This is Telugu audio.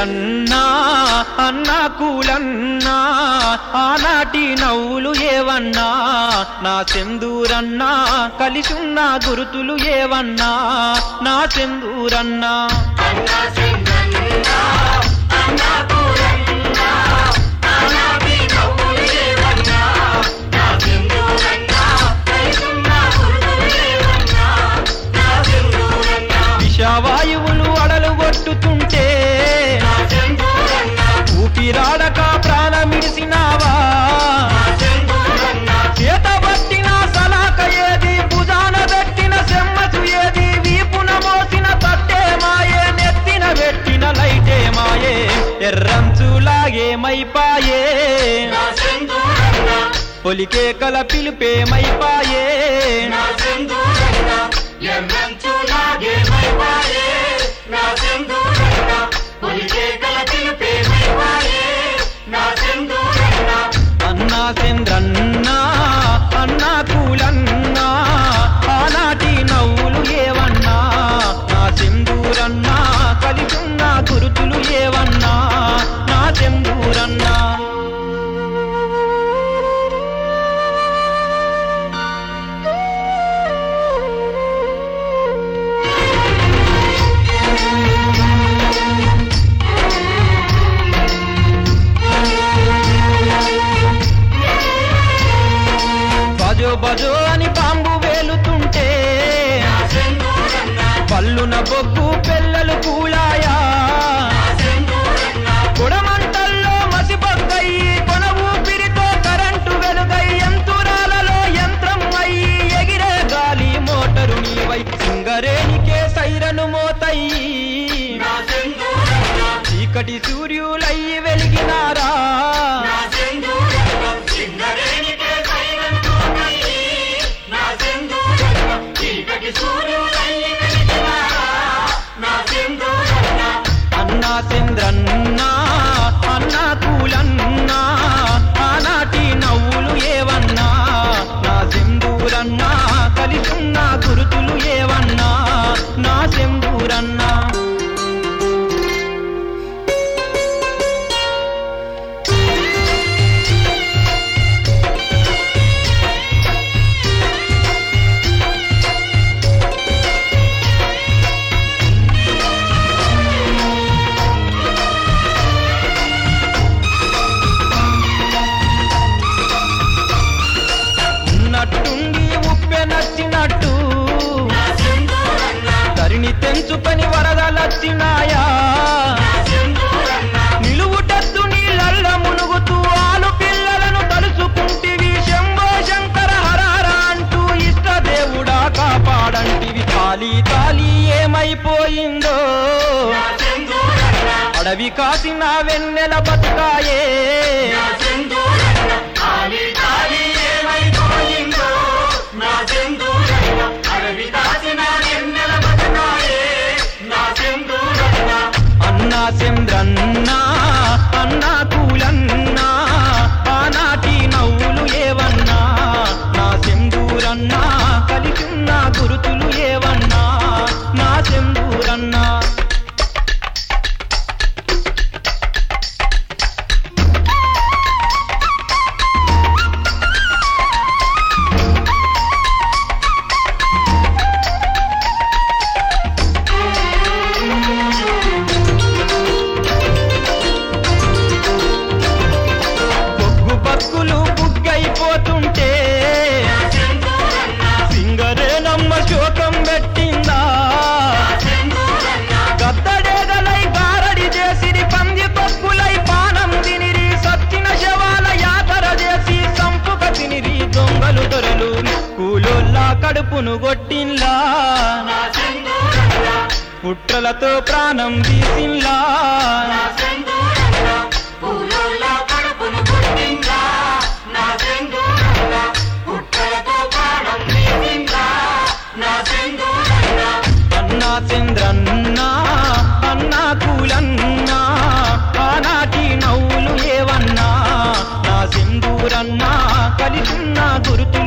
చంద్రన్నా అన్నా కూలన్నా ఆనాటి నవ్వులు ఏవన్నా నా చందూరన్నా కలిసున్న గురుతులు ఏవన్నా నా చందూరన్నా అన్నా సింగన్నా అన్నా పూరన్నా ఆనాటి నవ్వులు లేవన్నా నా సింధూరన్నా కలిసున్న గురుతులు లేవన్నా నా సింధూరన్నా విషవాయువులు అడలు కొట్టుతుంటే నా సింధూరన్నా ఊపిరాడక ప్రాణమిడిసినావా నా సింధూరన్నా చేత పట్టిన సలాక ఏది భుజాన పెట్టిన సెమ్మసు ఏది వీపున మోసిన తట్టే మాయే నెత్తిన పెట్టిన లైటే మాయే ఎర్రంచులాగే మైపాయే నా సింధూరన్నా పొలికే కల పిలుపే మైపాయే నా సింధూరన్నా ఎర్రంచులాగే మైపాయే నా సింధూరన్నా పొలికే కల పిలుపే మైపాయే నా సింధూరన్నా అన్నా చంద్రన్నా అన్నా కూలన్నా ఆనాటి నవ్వులు ఏవన్నా నా చందూరన్నా కలిసున్న గురుతులు ఏవన్నా నా చందూరన్నా బజో బజో అని పాంబు వేలుతుంటే నా సింధూరన్నా పల్లున బొగ్గు పిల్లలు కూలాయా నా సింధూరన్నా కొడమంటల్లో మసిపక్కయ్యి కొన ఊపిరితో కరెంటు వెలుగై యంతురాలలో యంత్రం అయ్యి ఎగిరే గాలి మోటరు నీవై సింగరేణికే సైరను మోతయ్యి నా సింధూరన్నా చీకటి సూర్యులయ్యి వెలిగినారా నా సింధూరన్నా సింగరేణికే సైరంతోనయ్యి నా సింధూరన్నా చీకటి సూర్యులయ్యి వెలిగినారా నా సింధూరన్నా అన్నా చంద్రన్నా అన్నా కూలన్నా ఆనాటి నవ్వులు ఏవన్నా నా సింధూరన్నా కలిసున్న గురుతులు ఏవన్నా నా సింధూరన్నా ఉన్నట్టుండి ఉప్పె నచ్చినట్టు నా సింధూరన్నా ధరిని తెంచుకొని వరదలచ్చినాయా నా సింధూరన్నా నిలువుటద్దు నీళ్ళల్ల మునుగుతూ ఆలు పిల్లలను తలుచుకుంటివి శంభో శంకర హరార అంటూ ఇష్ట దేవుడా కాపాడంటివి తాలి తాలి ఏమైపోయిందో నా సింధూరన్నా అడవి కాసిన వెన్నెల బతుకాయే నా సింధూరన్నా కాలి కాలి ఏమైపోయిందో నా సింధూరన్నా అడవి దాచిన ఎన్నెల బతకాయే నా సింధూరన్నా అన్నా చంద్రన్నా అన్నా కూలన్నా ఆనాటి నవ్వులు ఏవన్నా నా సింధూరన్నా కలిసున్న గురుతులు ఏవన్నా నా సింధూరన్నా బొగ్గు బతుకులు బుగ్గైపోతుంటే నా సింధూరన్నా సింగరేనమ్మ శోకం పెట్టిందా నా సింధూరన్నా గద్దడేగలై గారడి చేసిరి పంది పక్కులై పానం తినిరి సచ్చిన శవాల యాతర చేసి సంపుక తినిరి దొంగలు దొరలు కూలోల్లా కడుపును కొట్టిన్లా నా సింధూరన్నా పుట్రలతో ప్రాణం తీసిన్లా నా సింధూరన్నా పూలోళ్ళ కడుపును పుట్టిందా నా సింధూరన్నా పుట్టలతో ప్రాణం తీసిందా నా సింధూరన్నా అన్నా చంద్రన్నా అన్నా కూలన్నా ఆనాటి నవ్వులు ఏవన్నా నా సింధూరన్నా కలిసున్న గురుతు